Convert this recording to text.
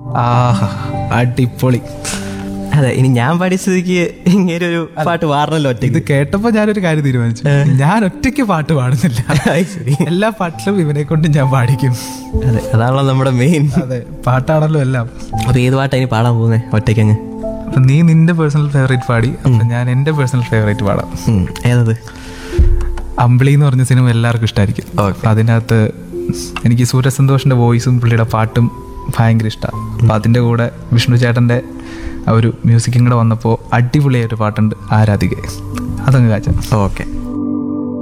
ആഹാ അടിപൊളി അതെ ഇനി ഞാൻ പാടിയ സ്ഥിതിക്ക് ഇങ്ങനെ ഒരു പാട്ട് പാടണല്ലോ ഇത് ഒറ്റയ്ക്ക് കേട്ടപ്പോ ഞാനൊരു കാര്യം തീരുമാനിച്ചു ഞാൻ ഒറ്റയ്ക്ക് പാട്ട് പാടുന്നില്ല അത് ശരി. എല്ലാ പാട്ടിലും ഇവനെ കൊണ്ട് ഞാൻ പാടിക്കും അതെ അതാണല്ലോ നമ്മുടെ മെയിൻ അതെ പാട്ടാണല്ലോ എല്ലാം അപ്പൊ ഏത് പാട്ടാ ഇനി പാടാൻ പോകുന്നത് ഒറ്റയ്ക്ക് അങ്ങ് അപ്പൊ നീ നിന്റെ പേഴ്സണൽ ഫേവറേറ്റ് പാടി അപ്പൊ ഞാൻ എന്റെ പേഴ്സണൽ ഫേവറേറ്റ് പാടാം ഉം, ഏതത് അമ്പിളി എന്ന് പറഞ്ഞ സിനിമ എല്ലാവർക്കും ഇഷ്ടമായിരിക്കും അപ്പൊ അതിനകത്ത് എനിക്ക് സൂര്യസന്തോഷിന്റെ വോയിസും പുള്ളിയുടെ പാട്ടും ഭയങ്കര ഇഷ്ടമാണ് അപ്പൊ അതിന്റെ കൂടെ വിഷ്ണു ചേട്ടന്റെ ആ ഒരു മ്യൂസിക്കും കൂടെ വന്നപ്പോൾ അടിപൊളിയായിട്ട് പാട്ടുണ്ട് ആരാധിക അതങ്ങ് കാച്ചാം ഓക്കെ